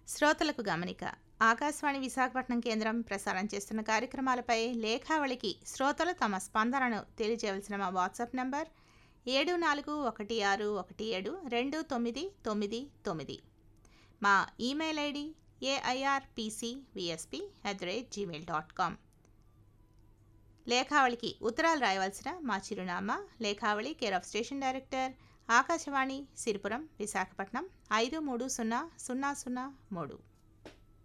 శ్రోతలకు గమనిక ఆకాశవాణి విశాఖపట్నం కేంద్రం ప్రసారం చేస్తున్న కార్యక్రమాలపై లేఖావళికి శ్రోతలు తమ స్పందనను తెలియజేయవలసిన మా వాట్సాప్ నంబర్ ఏడు నాలుగు ఒకటి ఆరు ఒకటి ఏడు రెండు తొమ్మిది తొమ్మిది తొమ్మిది మా email ID AIRPC VSP at the rate Gmail dot com లేఖావళికి ఉత్తరాలు రాయవలసిన మా చిరునామా లేఖావళి care of station director Akashvani Siripuram Visakhapatnam ఐదు మూడు సున్నా సున్నా సున్నా మూడు